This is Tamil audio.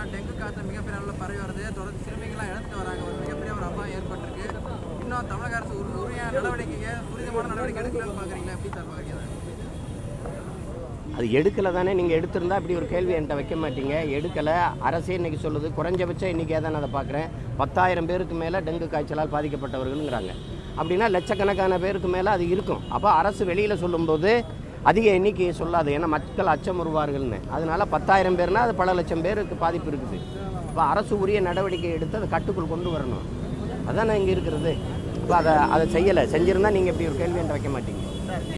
டெங்கு காய்ச்சல் மிகப்பெரிய அளவில் பரவி வருது தொடர்ந்து சிறுமிகள்லாம் இழந்துட்டு வராங்க ஒரு மிகப்பெரிய ஒரு அபாயம் ஏற்பட்டிருக்கு இன்னும் தமிழக அரசு உரு- உரிய நடவடிக்கையை துரிதமான நடவடிக்கை எடுக்கலன்னு பார்க்குறீங்களா எப்படி சார் பார்க்குறீங்க அது எடுக்கலை தானே நீங்கள் எடுத்திருந்தா இப்படி ஒரு கேள்வி என்கிட்ட வைக்க மாட்டீங்க எடுக்கலை அரசே இன்னைக்கு சொல்லுது குறைஞ்சபட்சம் இன்றைக்கே தான் நான் அதை பார்க்குறேன் பத்தாயிரம் பேருக்கு மேலே டெங்கு காய்ச்சலால் பாதிக்கப்பட்டவர்கள்ங்கிறாங்க அப்படின்னா லட்சக்கணக்கான பேருக்கு மேலே அது இருக்கும் அப்போ அரசு வெளியில் சொல்லும்போது அதிக எண்ணிக்கையை சொல்லாது ஏன்னா மக்கள் அச்சம் வருவார்கள்னு அதனால பத்தாயிரம் பேர்னா அது பல லட்சம் பேருக்கு பாதிப்பு இருக்குது இப்போ அரசு உரிய நடவடிக்கை எடுத்து அதை கட்டுக்குள் கொண்டு வரணும் அதானே இங்கே இருக்கிறது இப்போ அதை அதை செய்யலை செஞ்சிருந்தா நீங்கள் இப்படி ஒரு கேள்வி என்கிட்ட வைக்க மாட்டீங்க